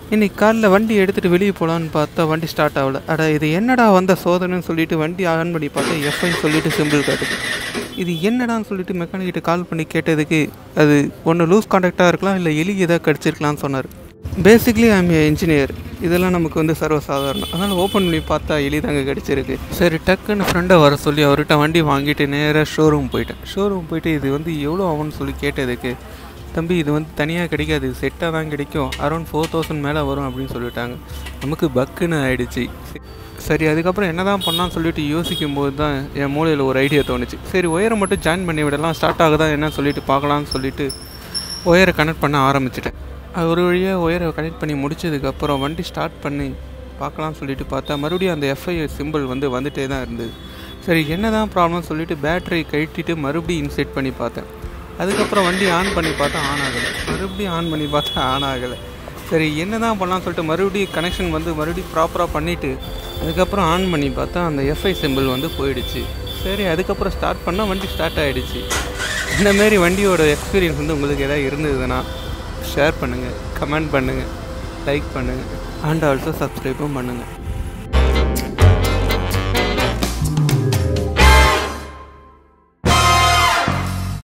இன்னைக்கு காலைல வண்டி எடுத்துகிட்டு வெளியே போகலான்னு பார்த்தா வண்டி ஸ்டார்ட் ஆகல அட இது என்னடா வந்த சோதனைன்னு சொல்லிட்டு வண்டி ஆன் பண்ணி பார்த்தா எஃப்ஐன்னு சொல்லிட்டு சிம்பிள் காட்டுது இது என்னடான்னு சொல்லிட்டு மெக்கானிக்கிட்ட கால் பண்ணி கேட்டதுக்கு அது ஒன்று லூஸ் கான்டாக்டாக இருக்கலாம் இல்லை எலி எதாவது கடிச்சிருக்கலாம்னு சொன்னார் பேசிக்லி ஐம் ஏ இன்ஜினியர் இதெல்லாம் நமக்கு வந்து சர்வசாதாரணம் அதனால் ஓப்பன் பண்ணி பார்த்தா எலி தாங்க கிடச்சிருக்கு சரி டக்குன்னு ஃப்ரெண்டை வர சொல்லி அவர்கிட்ட வண்டி வாங்கிட்டு நேராக ஷோரூம் போயிட்டேன் ஷோரூம் போயிட்டு இது வந்து எவ்வளோ ஆகும்னு சொல்லி கேட்டதுக்கு தம்பி இது வந்து தனியாக கிடைக்காது செட்டாக தான் கிடைக்கும் அரௌண்ட் ஃபோர் தௌசண்ட் மேலே வரும் அப்படின்னு சொல்லிட்டாங்க நமக்கு பக்குன்னு ஆயிடுச்சு சரி அதுக்கப்புறம் என்ன தான் பண்ணான்னு சொல்லிட்டு யோசிக்கும் போது தான் என் மூளையில் ஒரு ஐடியா தோணுச்சு சரி ஒயரை மட்டும் ஜாயின் பண்ணி விடலாம் ஸ்டார்ட் ஆகுதா என்ன சொல்லிட்டு பார்க்கலாம்னு சொல்லிட்டு ஒயரை கனெக்ட் பண்ண ஆரம்பிச்சிட்டேன் அது ஒரு வழியாக ஒயரை கனெக்ட் பண்ணி முடிச்சதுக்கப்புறம் வண்டி ஸ்டார்ட் பண்ணி பார்க்கலாம்னு சொல்லிட்டு பார்த்தா மறுபடியும் அந்த எஃப்ஐ சிம்பிள் வந்து வந்துட்டே தான் இருந்தது சரி என்ன தான் ப்ராப்ளம் சொல்லிட்டு பேட்டரி கழட்டிட்டு மறுபடியும் இன்செட் பண்ணி பார்த்தேன் அதுக்கப்புறம் வண்டி ஆன் பண்ணி பார்த்தா ஆன் ஆகலை மறுபடியும் ஆன் பண்ணி பார்த்தா ஆன் ஆகலை சரி என்ன தான் பண்ணலாம்னு சொல்லிட்டு மறுபடியும் கனெக்ஷன் வந்து மறுபடியும் ப்ராப்பராக பண்ணிவிட்டு அதுக்கப்புறம் ஆன் பண்ணி பார்த்தா அந்த எஃப்ஐ சிம்பிள் வந்து போயிடுச்சு சரி அதுக்கப்புறம் ஸ்டார்ட் பண்ணால் வண்டி ஸ்டார்ட் ஆகிடுச்சு இந்தமாரி வண்டியோட எக்ஸ்பீரியன்ஸ் வந்து உங்களுக்கு எதாவது இருந்ததுன்னா ஷேர் பண்ணுங்கள் கமெண்ட் பண்ணுங்கள் லைக் பண்ணுங்கள் அண்ட் ஆல்சோ சப்ஸ்கிரைபும் பண்ணுங்கள்